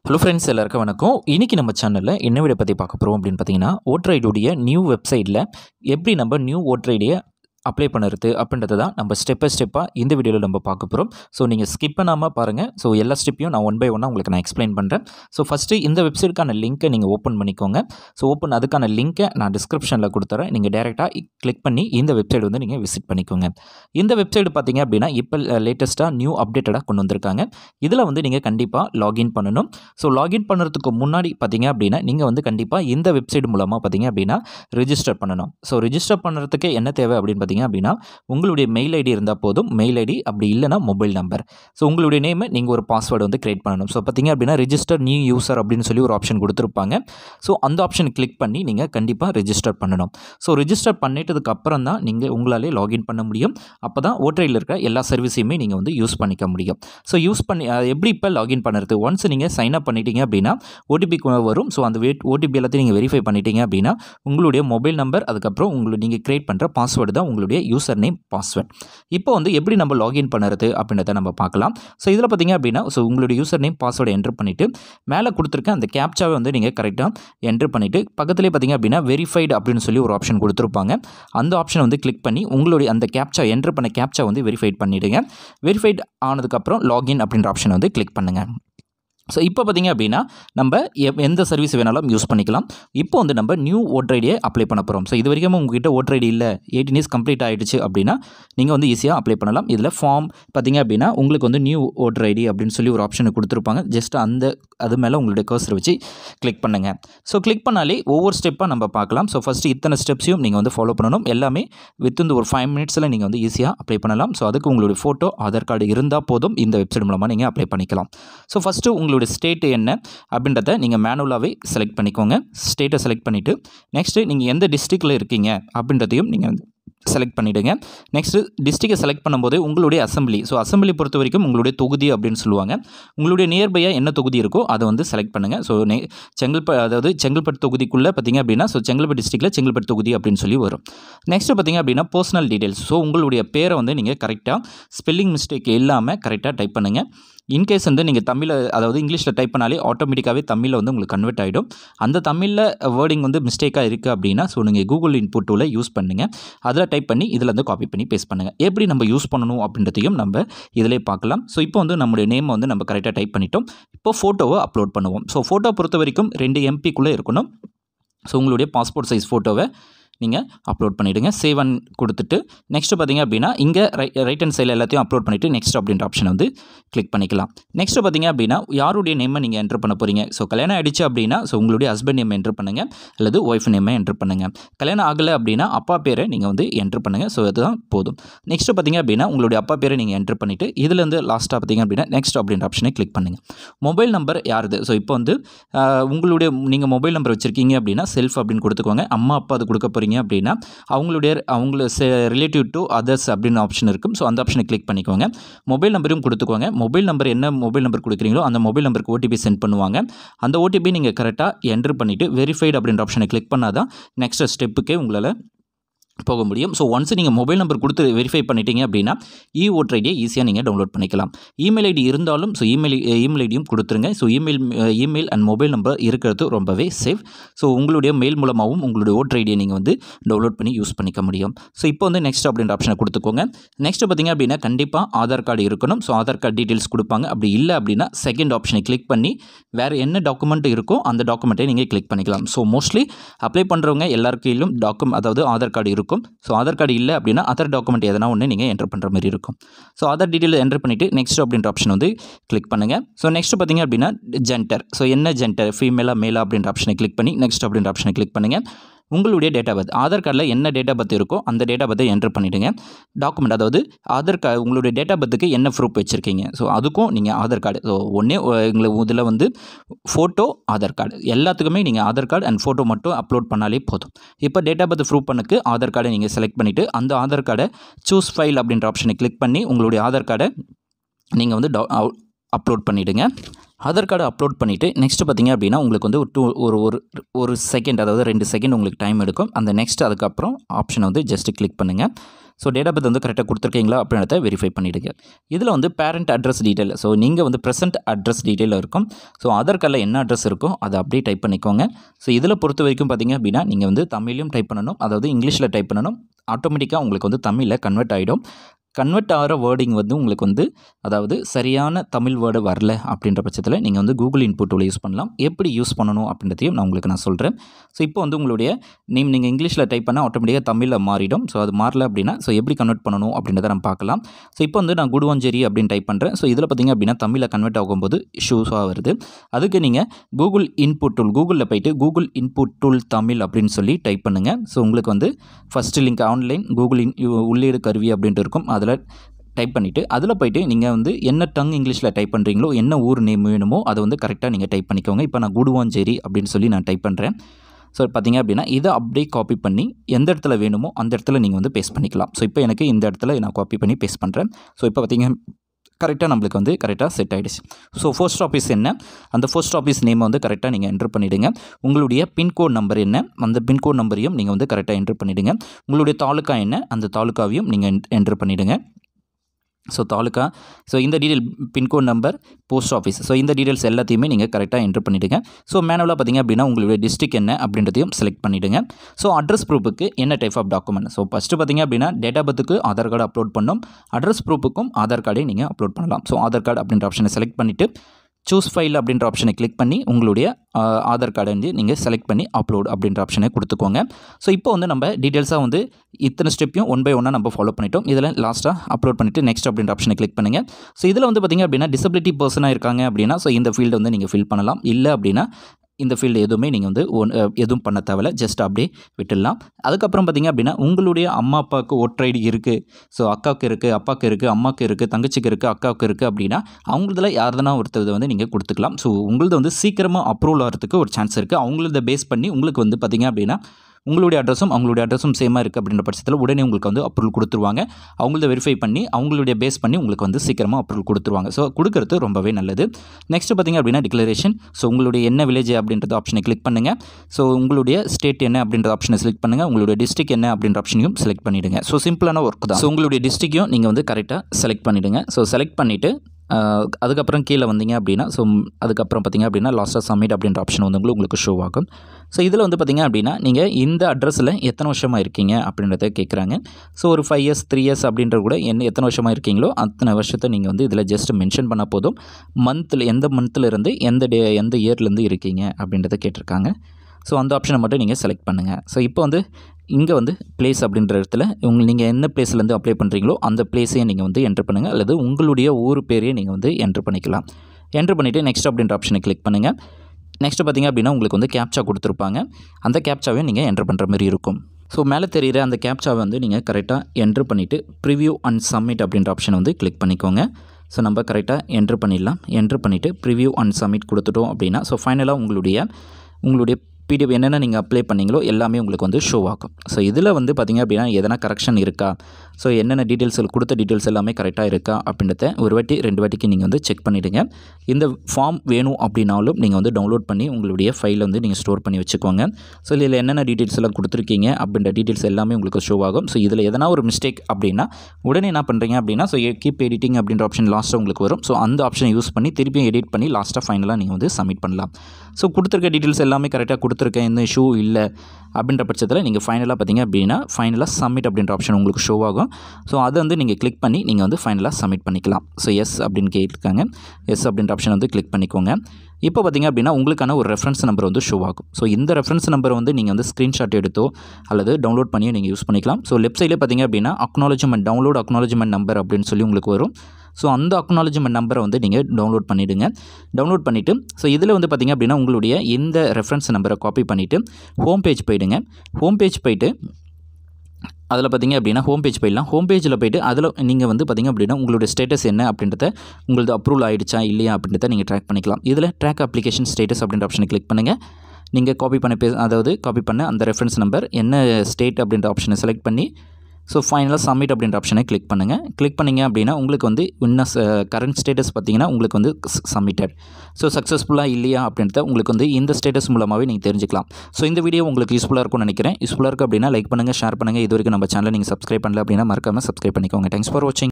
hello friends எல்லாருக்கும் வணக்கம் இன்றைக்கி நம்ம சேனலில் என்ன வீடியோ பற்றி பார்க்க போகிறோம் அப்படின்னு பார்த்தீங்கன்னா ஓட்டர் ஐடியுடைய நியூ வெப்சைட்டில் எப்படி நம்ம நியூ ஓட்டர் ஐடியை அப்ளை பண்ணுறது அப்படின்றது தான் நம்ம ஸ்டெப் பை ஸ்டெப்பாக இந்த வீடியோவில் நம்ம பார்க்க போகிறோம் ஸோ நீங்கள் ஸ்கிப் பண்ணாமல் பாருங்கள் ஸோ எல்லா ஸ்டெப்பையும் நான் ஒன் பை ஒன்னாக உங்களுக்கு நான் எக்ஸ்பிளைன் பண்ணுறேன் ஸோ ஃபஸ்ட்டு இந்த வெப்சைட்டுக்கான லிங்க்கை நீங்கள் ஓப்பன் பண்ணிக்கோங்க ஸோ ஓப்பன் அதுக்கான லிங்க்கை நான் டிஸ்கிரிப்ஷனில் கொடுத்துறேன் நீங்கள் டேரெக்டாக கிளிக் பண்ணி இந்த வெப்சைட் வந்து நீங்கள் விசிட் பண்ணிக்கோங்க இந்த வெப்சைட் பார்த்தீங்க அப்படின்னா இப்போ லேட்டஸ்ட்டாக நியூ அப்டேட்டடாக கொண்டு வந்திருக்காங்க இதில் வந்து நீங்கள் கண்டிப்பாக லாகின் பண்ணணும் ஸோ லாகின் பண்ணுறதுக்கு முன்னாடி பார்த்தீங்க அப்படின்னா நீங்கள் வந்து கண்டிப்பாக இந்த வெப்சைட் மூலமாக பார்த்தீங்க அப்படின்னா ரிஜிஸ்டர் பண்ணணும் ஸோ ரிஜிஸ்டர் பண்ணுறதுக்கு என்ன தேவை அப்படின்னு பார்த்தீங்க அப்படின்னா உங்களுடைய மெயில் ஐடி இருந்தால் போதும் மெயில் ஐடி அப்படி இல்லைனா மொபைல் நம்பர் ஸோ உங்களுடைய நேமை நீங்கள் ஒரு பாஸ்வேர்டு வந்து கிரியேட் பண்ணணும் ஸோ பார்த்தீங்க அப்படின்னா ரிஜிஸ்டர் நியூ யூசர் அப்படின்னு சொல்லி ஒரு ஆப்ஷன் கொடுத்துருப்பாங்க ஸோ அந்த ஆப்ஷன் கிளிக் பண்ணி நீங்கள் கண்டிப்பாக ரிஜிஸ்டர் பண்ணணும் ஸோ ரிஜிஸ்டர் பண்ணிட்டதுக்கு அப்புறம் தான் நீங்கள் உங்களாலே லாகின் பண்ண முடியும் அப்போ தான் ஓட்டரில் இருக்க எல்லா சர்வீஸையுமே நீங்கள் வந்து யூஸ் பண்ணிக்க முடியும் ஸோ யூஸ் பண்ணி அஹ், எப்படி இப்போ லாகின் பண்ணுறது ஒன்ஸ் நீங்கள் சைன் அப் பண்ணிட்டீங்க அப்படின்னா ஓடிபி வரும் ஸோ அந்த வெயிட் ஓடிபி எல்லாத்தையும் நீங்கள் வெரிஃபை பண்ணிட்டீங்க அப்படின்னா உங்களுடைய மொபைல் நம்பர் அதுக்கப்புறம் உங்களுக்கு நீங்கள் கிரியேட் பண்ணுற பாஸ்வேர்டு தான் உங்களுடைய யூசர் நேம் பாஸ்வேர்ட் இப்போ வந்து எப்படி நம்ம லாகின் பண்ணுறது அப்படின்றத நம்ம பார்க்கலாம் ஸோ இதில் பார்த்தீங்க அப்படின்னா ஸோ உங்களுடைய யூசர் நேம் பாஸ்வேர்டை என்ட்ரு பண்ணிவிட்டு மேலே கொடுத்துருக்க அந்த கேப்சாவை வந்து நீங்கள் கரெக்டாக என்ட்ரு பண்ணிவிட்டு பக்கத்துலேயே பார்த்தீங்க அப்படின்னா வெரிஃபைடு அப்படின்னு சொல்லி ஒரு ஆப்ஷன் கொடுத்துருப்பாங்க அந்த ஆப்ஷனை வந்து கிளிக் பண்ணி உங்களுடைய அந்த கேப்சா என்ட்ரு பண்ண கேப்சா வந்து வெரிஃபைட் பண்ணிவிடுங்க வெரிஃபைட் ஆனதுக்கப்புறம் லாகின் அப்படின்ற ஆப்ஷனை வந்து கிளிக் பண்ணுங்கள் ஸோ இப்போ பார்த்தீங்க அப்படின்னா நம்ம எ- எந்த சர்வீஸ் வேணாலும் யூஸ் பண்ணிக்கலாம் இப்போ வந்து நம்ம நியூ ஓட்டர் ஐடியை அப்ளை பண்ண போகிறோம் ஸோ இது வரைக்கும் உங்ககிட்ட ஓட்டர் ஐடி இல்லை எயிட்டீன் இயர்ஸ் கம்ப்ளீட் ஆகிடுச்சு அப்படின்னா நீங்கள் வந்து ஈஸியாக அப்ளை பண்ணலாம் இதில் ஃபார்ம் பார்த்தீங்க அப்படின்னா உங்களுக்கு வந்து நியூ ஓட்டர் ஐடி அப்படின்னு சொல்லி ஒரு ஆப்ஷனை கொடுத்துருப்பாங்க ஜஸ்ட் அந்த அது மேலே உங்களுடைய கர்சர் வச்சு கிளிக் பண்ணுங்கள் ஸோ கிளிக் பண்ணாலே ஒவ்வொரு ஸ்டெப்பாக நம்ம பார்க்கலாம் ஸோ ஃபஸ்ட்டு இத்தனை ஸ்டெப்ஸையும் நீங்கள் வந்து ஃபாலோ பண்ணணும் எல்லாமே வித்தின் ஒரு ஃபைவ் மினிட்ஸில் நீங்கள் வந்து ஈஸியாக அப்ளை பண்ணலாம் ஸோ அதுக்கு உங்களுடைய ஃபோட்டோ ஆதார் கார்டு இருந்தால் போதும் இந்த வெப்சைட் மூலமாக நீங்கள் அப்ளை பண்ணிக்கலாம் ஸோ ஃபஸ்ட்டு உங்களுடைய ஸ்டேட்டு என்ன அப்படின்றத நீங்கள் மேனுவலாகவே செலக்ட் பண்ணிக்கோங்க ஸ்டேட்டை செலக்ட் பண்ணிவிட்டு நெக்ஸ்ட்டு நீங்கள் எந்த டிஸ்ட்ரிக்டில் இருக்கீங்க அப்படின்றதையும் நீங்கள் வந்து செலக்ட் பண்ணிவிடுங்க நெக்ஸ்ட்டு டிஸ்ட்ரிக்டை செலக்ட் பண்ணும்போது உங்களுடைய அசம்பிளி ஸோ அசம்பிளி பொறுத்த வரைக்கும் உங்களுடைய தொகுதி அப்படின்னு சொல்லுவாங்க உங்களுடைய நியர்பையாக என்ன தொகுதி இருக்கோ அதை வந்து செலக்ட் பண்ணுங்கள் ஸோ நெ செங்கல்ப அதாவது செங்கல்பட்டு தொகுதிக்குள்ளே பார்த்தீங்க அப்படின்னா ஸோ செங்கல்பட்டு டிஸ்ட்ரிக்டில் செங்கல்பட்டு தொகுதி அப்படின்னு சொல்லி வரும் நெக்ஸ்ட்டு பார்த்தீங்க அப்படின்னா பர்சனல் டீடைல்ஸ் ஸோ உங்களுடைய பேரை வந்து நீங்கள் கரெக்டாக ஸ்பெல்லிங் மிஸ்டேக் இல்லாமல் கரெக்டாக டைப் பண்ணுங்கள் இன்கேஸ் வந்து நீங்கள் தமிழில் அதாவது இங்கிலீஷில் டைப் பண்ணாலே ஆட்டோமேட்டிக்காகவே தமிழில் வந்து உங்களுக்கு கன்வெர்ட் ஆகிடும் அந்த தமிழில் வேர்டிங் வந்து மிஸ்டேக்காக இருக்குது அப்படின்னா ஸோ நீங்கள் கூகுள் இன்புட் டூலை யூஸ் பண்ணுங்கள் அதில் டைப் பண்ணி இதில் வந்து காப்பி பண்ணி பேஸ்ட் பண்ணுங்கள் எப்படி நம்ம யூஸ் பண்ணணும் அப்படின்றதையும் நம்ம இதிலே பார்க்கலாம் ஸோ இப்போ வந்து நம்முடைய நேமை வந்து நம்ம கரெக்டாக டைப் பண்ணிட்டோம் இப்போ ஃபோட்டோவை அப்லோட் பண்ணுவோம் ஸோ ஃபோட்டோ பொறுத்த வரைக்கும் ரெண்டு எம்பிக்குள்ளே இருக்கணும் ஸோ உங்களுடைய பாஸ்போர்ட் சைஸ் ஃபோட்டோவை நீங்கள் அப்லோட் பண்ணிவிடுங்க சேவ் அண்ட் கொடுத்துட்டு நெக்ஸ்ட்டு பார்த்தீங்க அப்படின்னா இங்கே ரைட் ரைட் ஹேண்ட் சைடில் எல்லாத்தையும் அப்லோட் பண்ணிவிட்டு நெக்ஸ்ட் அப்படின்ற ஆப்ஷனை வந்து கிளிக் பண்ணிக்கலாம் நெக்ஸ்ட்டு பார்த்தீங்க அப்படின்னா யாருடைய நேமை நீங்கள் என்ட்ரு பண்ண போகிறீங்க ஸோ கல்யாணம் ஆயிடுச்சு அப்படின்னா ஸோ உங்களுடைய ஹஸ்பண்ட் நேம் என்ட்ரு பண்ணுங்கள் அல்லது ஒய்ஃப் நேமை என்ட்ரு பண்ணுங்கள் கல்யாணம் ஆகலை அப்படின்னா அப்பா பேரை நீங்கள் வந்து என்ட்ரு பண்ணுங்கள் ஸோ அதுதான் போதும் நெக்ஸ்ட்டு பார்த்தீங்க அப்படின்னா உங்களுடைய அப்பா பேரை நீங்கள் என்ட்ரு பண்ணிவிட்டு இதுலேருந்து லாஸ்ட்டாக பார்த்தீங்க அப்படின்னா நெக்ஸ்ட் அப்படின்ற ஆப்ஷனை கிளிக் பண்ணுங்கள் மொபைல் நம்பர் யாருது ஸோ இப்போ வந்து ஆஹ், உங்களுடைய நீங்கள் மொபைல் நம்பர் வச்சுருக்கீங்க அப்படின்னா செல்ஃப் அப்படின்னு கொடுத்துக்கோங்க அம்மா அப்பா அது கொடுக்க போகிறீங்க அப்படின்னா அவங்களுடைய அவங்கள ரிலேட்டிவ் டு அதர்ஸ் அப்படின்னு ஆப்ஷன் இருக்கும் ஸோ அந்த ஆப்ஷனை கிளிக் பண்ணிக்கோங்க மொபைல் நம்பரும் கொடுத்துக்கோங்க மொபைல் நம்பர் என்ன மொபைல் நம்பர் கொடுக்குறீங்களோ அந்த மொபைல் நம்பருக்கு ஓடிபி சென்ட் பண்ணுவாங்க அந்த ஓடிபி நீங்கள் கரெக்டாக என்ட்ரு பண்ணிவிட்டு வெரிஃபைடு அப்படின்ற ஆப்ஷனை கிளிக் பண்ணால் தான் நெக்ஸ்ட் ஸ்டெப்புக்கே உங்களால் போக முடியும் ஸோ ஒன்ஸ் நீங்கள் மொபைல் நம்பர் கொடுத்து வெரிஃபை பண்ணிட்டீங்க அப்படின்னா இ ஓட்டர் ஐடியை ஈஸியாக நீங்கள் டவுன்லோட் பண்ணிக்கலாம் இமெயில் ஐடி இருந்தாலும் ஸோ இமெயில் இமெயில் ஐடியும் கொடுத்துருங்க so email email and mobile number இருக்கிறது ரொம்பவே சேஃப் ஸோ உங்களுடைய மெயில் மூலமாகவும் உங்களுடைய ஓட்டர் ஐடியை நீங்கள் வந்து டவுன்லோட் பண்ணி யூஸ் பண்ணிக்க முடியும் ஸோ இப்போ வந்து நெக்ஸ்ட் அப்படின்ற ஆப்ஷனை கொடுத்துக்கோங்க நெக்ஸ்ட் பார்த்தீங்க அப்படின்னா கண்டிப்பாக ஆதார் கார்டு இருக்கணும் ஸோ ஆதார் கார்டு டீட்டெயில்ஸ் கொடுப்பாங்க அப்படி இல்லை அப்படின்னா செகண்ட் ஆப்ஷனை கிளிக் பண்ணி வேறு என்ன டாக்குமெண்ட் இருக்கோ அந்த டாக்குமெண்ட்டை நீங்கள் கிளிக் பண்ணிக்கலாம் ஸோ மோஸ்ட்லி அப்ளை பண்ணுறவங்க எல்லார் கையிலும் டாக்கும் அதாவது ஆதார் கார்டு இருக்கும் ஸோ ஆதார் கார்டு இல்லை அப்படின்னா அதர் டாக்குமெண்ட் எதனா ஒன்று நீங்கள் என்டர் பண்ணுற மாதிரி இருக்கும் ஸோ அதர் டீட்டெயில் என்டர் பண்ணிவிட்டு நெக்ஸ்ட் அப்படின்ற ஆப்ஷன் வந்து கிளிக் பண்ணுங்கள் ஸோ நெக்ஸ்ட் பார்த்தீங்க அப்படின்னா ஜென்டர் ஸோ என்ன ஜென்டர் ஃபீமேலா மேலா அப்படின்ற ஆப்ஷனை கிளிக் பண்ணி நெக்ஸ்ட் அப்படின்ற ஆப்ஷனை கிளிக் பண்ணுங்கள் உங்களுடைய டேட் ஆஃப் பர்த் ஆதார் கார்டில் என்ன டேட் ஆஃப் பர்த் இருக்கோ அந்த டேட் ஆஃப் பர்த்தை என்டர் பண்ணிவிடுங்க டாக்குமெண்ட் அதாவது ஆதார் கார்டு உங்களுடைய டேட் ஆஃப் பர்த்துக்கு என்ன ப்ரூஃப் வச்சுருக்கீங்க ஸோ அதுக்கும் நீங்கள் ஆதார் கார்டு ஸோ ஒன்றே எங்களுக்கு இதில் வந்து ஃபோட்டோ ஆதார் கார்டு எல்லாத்துக்குமே நீங்கள் ஆதார் கார்டு அண்ட் ஃபோட்டோ மட்டும் அப்லோட் பண்ணாலே போதும் இப்போ டேட் ஆஃப் பர்த் ப்ரூஃப் பண்ணுக்கு ஆதார் கார்டை நீங்கள் செலக்ட் பண்ணிவிட்டு அந்த ஆதார் கார்டை சூஸ் ஃபைல் அப்படின்ற ஆப்ஷனை கிளிக் பண்ணி உங்களுடைய ஆதார் கார்டை நீங்கள் வந்து அப்லோட் பண்ணிவிடுங்க ஆதார் கார்டு அப்லோட் பண்ணிவிட்டு நெக்ஸ்ட் பார்த்தீங்க அப்படின்னா உங்களுக்கு வந்து ஒரு டூ ஒரு ஒரு ஒரு செகண்ட் அதாவது ரெண்டு செகண்ட் உங்களுக்கு டைம் எடுக்கும் அந்த நெக்ஸ்ட் அதுக்கப்புறம் ஆப்ஷனை வந்து ஜஸ்ட் கிளிக் பண்ணுங்கள் ஸோ டேட் ஆஃப் பர்த் வந்து கரெக்டாக கொடுத்துருக்கீங்களா அப்படின்றத வெரிஃபை பண்ணிவிடுங்க இதில் வந்து பேரண்ட் அட்ரஸ் டீட்டெயில் ஸோ நீங்கள் வந்து ப்ரெசென்ட் அட்ரஸ் டீட்டெயில் இருக்கும் ஸோ ஆதார் கார்டில் என்ன அட்ரஸ் இருக்கோ அதை அப்படியே டைப் பண்ணிக்கோங்க ஸோ இதில் பொறுத்த வரைக்கும் பார்த்தீங்க அப்படின்னா நீங்கள் வந்து தமிழ்லையும் டைப் பண்ணணும் அதாவது இங்கிலீஷில் டைப் பண்ணணும் ஆட்டோமேட்டிக்காக உங்களுக்கு வந்து தமிழில் கன்வெர்ட் ஆகிடும் கன்வெர்ட் ஆகிற வேர்டிங் வந்து உங்களுக்கு வந்து அதாவது சரியான தமிழ் வேர்டு வரல அப்படின்ற பட்சத்தில் நீங்கள் வந்து கூகுள் இன்புட் டூலை யூஸ் பண்ணலாம் எப்படி யூஸ் பண்ணணும் அப்படின்றதையும் நான் உங்களுக்கு நான் சொல்கிறேன் ஸோ இப்போ வந்து உங்களுடைய நேம் நீங்கள் இங்கிலீஷில் டைப் பண்ணால் ஆட்டோமேட்டிக்காக தமிழில் மாறிடும் ஸோ அது மாறல அப்படின்னா ஸோ எப்படி கன்வெர்ட் பண்ணணும் அப்படின்றத நம்ம பார்க்கலாம் ஸோ இப்போ வந்து நான் குடுவாஞ்சேரி அப்படின்னு டைப் பண்ணுறேன் ஸோ இதில் பார்த்தீங்க அப்படின்னா தமிழில் கன்வெர்ட் ஆகும்போது ஷூஸாக வருது அதுக்கு நீங்கள் கூகுள் இன்புட் டூல் கூகுளில் போயிட்டு கூகுள் இன்புட் டூல் தமிழ் அப்படின்னு சொல்லி டைப் பண்ணுங்கள் ஸோ உங்களுக்கு வந்து ஃபஸ்ட்டு லிங்க் ஆன்லைன் கூகுள் இன் உள்ளீடு கருவி அப்படின்ட்டு இருக்கும் அதில் டைப் பண்ணிவிட்டு அதில் போயிட்டு நீங்கள் வந்து என்ன டங் இங்கிலீஷில் டைப் பண்ணுறீங்களோ என்ன ஊர் நேம் வேணுமோ அதை வந்து கரெக்டாக நீங்கள் டைப் பண்ணிக்கோங்க இப்போ நான் குடுவாஞ்சேரி அப்படின்னு சொல்லி நான் டைப் பண்ணுறேன் ஸோ பார்த்தீங்க அப்படின்னா இதை அப்படியே காப்பி பண்ணி எந்த இடத்துல வேணுமோ அந்த இடத்துல நீங்கள் வந்து பேஸ்ட் பண்ணிக்கலாம் ஸோ இப்போ எனக்கு இந்த இடத்துல நான் காப்பி பண்ணி பேஸ்ட் பண்ணுறேன் ஸோ இப்போ பார்த்தீங்க கரெக்டாக நம்மளுக்கு வந்து கரெக்டாக செட் ஆகிடுச்சு ஸோ போஸ்ட் ஆஃபீஸ் என்ன அந்த போஸ்ட் ஆஃபீஸ் நேமை வந்து கரெக்டாக நீங்கள் என்ட்ரு பண்ணிவிடுங்க உங்களுடைய பின்கோட் நம்பர் என்ன அந்த பின்கோட் நம்பரையும் நீங்கள் வந்து கரெக்டாக என்ட்ரு பண்ணிவிடுங்க உங்களுடைய தாலுக்கா என்ன அந்த தாலுக்காவையும் நீங்கள் என்ட்ரு பண்ணிவிடுங்க ஸோ தாலுக்கா ஸோ இந்த detail pincode number post office so இந்த டீட்டெயில்ஸ் எல்லாத்தையுமே நீங்கள் கரெக்டாக என்ட்ரு பண்ணிவிடுங்க ஸோ மேனுவலாக பார்த்தீங்க அப்படின்னா உங்களுடைய டிஸ்ட்ரிக் என்ன அப்படின்றதையும் செலக்ட் பண்ணிவிடுங்க ஸோ அட்ரஸ் ப்ரூஃபுக்கு என்ன type of document so first பார்த்தீங்க அப்படின்னா டேட் ஆஃப் பர்த்துக்கு ஆதார் கார்டு அப்லோட் பண்ணணும் அட்ரஸ் ப்ரூஃபுக்கும் ஆதார் கார்டை நீங்கள் அப்லோட் பண்ணலாம் ஸோ ஆதார் கார்டு அப்படின்ற ஆப்ஷனை செலக்ட் பண்ணிவிட்டு சூஸ் ஃபைல் அப்படின்ற ஆப்ஷனை கிளிக் பண்ணி உங்களுடைய ஆதார் கார்டை வந்து நீங்கள் செலக்ட் பண்ணி அப்லோட் அப்படின்ற ஆப்ஷனை கொடுத்துக்கோங்க ஸோ இப்போ வந்து நம்ம டீட்டெயில்ஸாக வந்து இத்தனை ஸ்டெப்பையும் ஒன் பை ஒன்னாக நம்ம ஃபாலோ பண்ணிட்டோம் இதில் லாஸ்ட்டாக அப்லோட் பண்ணிவிட்டு நெக்ஸ்ட் அப்படின்ற ஆப்ஷனை கிளிக் பண்ணுங்கள் ஸோ இதில் வந்து பார்த்திங்க அப்படின்னா டிசபிலிட்டி பர்சனாக இருக்காங்க அப்படின்னா ஸோ இந்த ஃபீல்டு வந்து நீங்கள் ஃபில் பண்ணலாம் இல்லை அப்படின்னா இந்த ஃபீல்டு எதுவுமே நீங்கள் வந்து ஒன் எதுவும் பண்ண தேவையில்ல ஜஸ்ட் அப்படியே விட்டுடலாம் அதுக்கப்புறம் பார்த்திங்க அப்படின்னா உங்களுடைய அம்மா அப்பாவுக்கு ஒற்றைடி இருக்குது ஸோ அக்காவுக்கு இருக்குது அப்பாவுக்கு இருக்குது அம்மாவுக்கு இருக்குது தங்கச்சிக்கு இருக்குது அக்காவுக்கு இருக்குது அப்படின்னா அவங்களதுல யாருதுனா ஒருத்தர் வந்து நீங்கள் கொடுத்துக்கலாம் ஸோ உங்களது வந்து சீக்கிரமாக அப்ரூவல் ஆகிறதுக்கு ஒரு சான்ஸ் இருக்குது அவங்களத பேஸ் பண்ணி உங்களுக்கு வந்து பார்த்திங்க அப்படின்னா உங்களுடைய அட்ரஸும் அவங்களுடைய அட்ரஸும் சேமாக இருக்குது அப்படின்ற பட்சத்தில் உடனே உங்களுக்கு வந்து அப்ரூவல் கொடுத்துருவாங்க அவங்களத வெரிஃபை பண்ணி அவங்களுடைய பேஸ் பண்ணி உங்களுக்கு வந்து சீக்கிரமாக அப்ரூவல் கொடுத்துருவாங்க ஸோ கொடுக்கறது ரொம்பவே நல்லது நெக்ஸ்ட் பார்த்திங்க அப்படின்னா டிக்ளரேஷன் ஸோ உங்களுடைய என்ன வில்லேஜ் அப்படின்றது ஆப்ஷனை கிளிக் பண்ணுங்கள் ஸோ உங்களுடைய ஸ்டேட் என்ன அப்படின்ற ஆப்ஷனை செலக்ட் பண்ணுங்கள் உங்களுடைய டிஸ்ட்ரிக் என்ன அப்படின்ற ஆப்ஷனையும் செலக்ட் பண்ணிவிடுங்க ஸோ சிம்பிளான ஒர்க் தான் ஸோ உங்களுடைய டிஸ்ட்ரிக்கையும் நீங்கள் வந்து கரெக்டாக செலக்ட் பண்ணிவிடுங்க ஸோ செலக்ட் பண்ணிவிட்டு அதுக்கப்புறம் கீழே வந்தீங்க அப்படின்னா ஸோ அதுக்கப்புறம் பார்த்தீங்க அப்படின்னா லாஸ்ட்டாக சப்மிட் அப்படின்ற ஆப்ஷன் வந்து உங்களுக்கு உங்களுக்கு ஷோ ஆகும் ஸோ இதில் வந்து பார்த்திங்க அப்படின்னா நீங்கள் இந்த அட்ரஸில் எத்தனை வருஷமாக இருக்கீங்க அப்படின்றத கேட்குறாங்க ஸோ ஒரு ஃபைவ் இயர்ஸ் த்ரீ இயர்ஸ் அப்படின்ற கூட என்ன எத்தனை வருஷமாக இருக்கீங்களோ அத்தனை வருஷத்தை நீங்கள் வந்து இதில் ஜஸ்ட் மென்ஷன் பண்ணால் போதும் மந்தில் எந்த மந்தில் இருந்து எந்த டே எந்த இயர்லேருந்து இருக்கீங்க அப்படின்றத கேட்டிருக்காங்க ஸோ அந்த ஆப்ஷனை மட்டும் நீங்கள் செலக்ட் பண்ணுங்கள் ஸோ இப்போ வந்து இங்கே வந்து பிளேஸ் அப்படின்ற இடத்துல உங்கள் நீங்கள் என்ன பிளேஸ்லேருந்து அப்ளை பண்ணுறீங்களோ அந்த பிளேஸையும் நீங்கள் வந்து என்ட்ரு பண்ணுங்கள் அல்லது உங்களுடைய ஊர் பேரையும் நீங்கள் வந்து என்ட்ரு பண்ணிக்கலாம் என்ட்ரு பண்ணிவிட்டு நெக்ஸ்ட் அப்படின்ற ஆப்ஷனை கிளிக் பண்ணுங்கள் நெக்ஸ்ட்டு பார்த்திங்க அப்படின்னா உங்களுக்கு வந்து கேப்ச்சா கொடுத்துருப்பாங்க அந்த கேப்ச்சாவையும் நீங்கள் என்ட்ரு பண்ணுற மாதிரி இருக்கும் ஸோ மேலே தெரிகிற அந்த கேப்ச்சாவை வந்து நீங்கள் கரெக்டாக என்ட்ரு பண்ணிவிட்டு ப்ரிவ்யூ அண்ட் சப்மிட் அப்படின்ற ஆப்ஷனை வந்து கிளிக் பண்ணிக்கோங்க ஸோ நம்ம கரெக்டாக என்ட்ரு பண்ணிடலாம் என்ட்ரு பண்ணிவிட்டு ப்ரிவ்யூ அண்ட் சப்மிட் கொடுத்துட்டோம் அப்படின்னா ஸோ ஃபைனலாக உங்களுடைய உங்களுடைய பிடிஎஃப் என்னென்ன நீங்கள் அப்ளை பண்ணீங்களோ எல்லாமே உங்களுக்கு வந்து ஷோ ஆகும் ஸோ இதில் வந்து பார்த்திங்க அப்படின்னா எதனா கரெக்ஷன் இருக்கா ஸோ என்னென்ன டீட்டெயில்ஸ் கொடுத்த டீட்டெயில்ஸ் எல்லாமே கரெக்டாக இருக்கா அப்படின்றத ஒரு வாட்டி ரெண்டு வாட்டிக்கு நீங்கள் வந்து செக் பண்ணிவிடுங்க இந்த ஃபார்ம் வேணும் அப்படின்னாலும் நீங்கள் வந்து டவுன்லோட் பண்ணி உங்களுடைய ஃபைலை வந்து நீங்கள் ஸ்டோர் பண்ணி வச்சுக்கோங்க ஸோ இதில் என்னென்ன டீட்டெயில்ஸ் எல்லாம் கொடுத்துருக்கீங்க அப்படின்ற டீட்டெயில்ஸ் எல்லாமே உங்களுக்கு ஷோ ஆகும் ஸோ இதில் எதனா ஒரு மிஸ்டேக் அப்படின்னா உடனே என்ன பண்ணுறீங்க அப்படின்னா ஸோ கீப் எடிட்டிங் அப்படின்ற ஆப்ஷன் லாஸ்ட்டாக உங்களுக்கு வரும் ஸோ அந்த ஆப்ஷனை யூஸ் பண்ணி திருப்பியும் எடிட் பண்ணி லாஸ்ட்டாக ஃபைனலாக நீங்கள் வந்து சப்மிட் பண்ணலாம் ஸோ கொடுத்துருக்க டீட்டெயில்ஸ் எல்லாமே கரெக்டாக கொடுத்துருக்கேன் எந்த இஷ்யூ இல்லை அப்படின்ற பட்சத்தில் நீங்கள் ஃபைனலாக பார்த்தீங்க அப்படின்னா ஃபைனலாக சப்மிட் அப்படின்ற ஆப்ஷன் உங்களுக்கு ஷோ ஆகும் ஸோ அதை வந்து நீங்கள் கிளிக் பண்ணி நீங்கள் வந்து ஃபைனலாக சப்மிட் பண்ணிக்கலாம் ஸோ எஸ் அப்படின்னு கேட்டிருக்காங்க எஸ் அப்படின்ற ஆப்ஷன் வந்து கிளிக் பண்ணிக்கோங்க இப்போ பார்த்தீங்க அப்படின்னா உங்களுக்கான ஒரு ரெஃபரன்ஸ் நம்பர் வந்து ஷோ ஆகும் ஸோ இந்த ரெஃபரன்ஸ் நம்பரை வந்து நீங்கள் வந்து ஸ்க்ரீன்ஷாட் எடுத்தோ அல்லது டவுன்லோட் பண்ணியோ நீங்கள் யூஸ் பண்ணிக்கலாம் ஸோ லெஃப்ட் சைடில் பார்த்தீங்க அப்படின்னா அக்னாலஜ்மெண்ட் டவுன்லோட் அக்னாலஜ்மெண்ட் நம்பர் அப்படின்னு சொல்லி உங்களுக்கு வரும் ஸோ அந்த அக்னாலஜ்மெண்ட் நம்பரை வந்து நீங்கள் டவுன்லோட் பண்ணிவிடுங்க டவுன்லோட் பண்ணிவிட்டு ஸோ இதில் வந்து பார்த்திங்க அப்படின்னா உங்களுடைய இந்த ரெஃபரன்ஸ் நம்பரை காப்பி பண்ணிவிட்டு ஹோம் பேஜ் போயிடுங்க ஹோம் பேஜ் போயிட்டு அதில் பார்த்தீங்க அப்படின்னா ஹோம் பேஜ் போயிடலாம் ஹோம் பேஜில் போயிட்டு அதில் நீங்கள் வந்து பார்த்திங்க அப்படின்னா உங்களுடைய ஸ்டேட்டஸ் என்ன அப்படின்றத உங்களது அப்ரூவல் ஆகிடுச்சா இல்லையா அப்படின்றத நீங்கள் ட்ராக் பண்ணிக்கலாம் இதில் ட்ராக் அப்ளிகேஷன் ஸ்டேட்டஸ் அப்படின்ற ஆப்ஷனை கிளிக் பண்ணுங்கள் நீங்கள் காப்பி பண்ண பே அதாவது காப்பி பண்ண அந்த ரெஃபரன்ஸ் நம்பர் என்ன ஸ்டேட் அப்படின்ற ஆப்ஷனை செலக்ட் பண்ணி ஸோ ஃபைனலாக சப்மிட் அப்படின்ற ஆப்ஷனை கிளிக் பண்ணுங்கள் கிளிக் பண்ணிங்க அப்படின்னா உங்களுக்கு வந்து இன்னும் கரண்ட் ஸ்டேட்டஸ் பார்த்தீங்கன்னா உங்களுக்கு வந்து சப்மிட்டட் ஸோ சக்ஸஸ்ஃபுல்லாக இல்லையா அப்படின்றத உங்களுக்கு வந்து இந்த ஸ்டேட்டஸ் மூலமாகவே நீங்கள் தெரிஞ்சுக்கலாம் ஸோ இந்த வீடியோ உங்களுக்கு யூஸ்ஃபுல்லாக இருக்கும்னு நினைக்கிறேன் யூஸ்ஃபுல்லாக இருக்குது அப்படின்னா லைக் பண்ணுங்கள் ஷேர் பண்ணுங்கள் இது வரைக்கும் நம்ம சேனலை நீங்கள் சப்ஸ்கிரைப் பண்ணல அப்படின்னா மறக்காமல் சப்ஸ்கிரைப் பண்ணிக்கோங்க தேங்க்ஸ் ஃபார் வாட்சிங்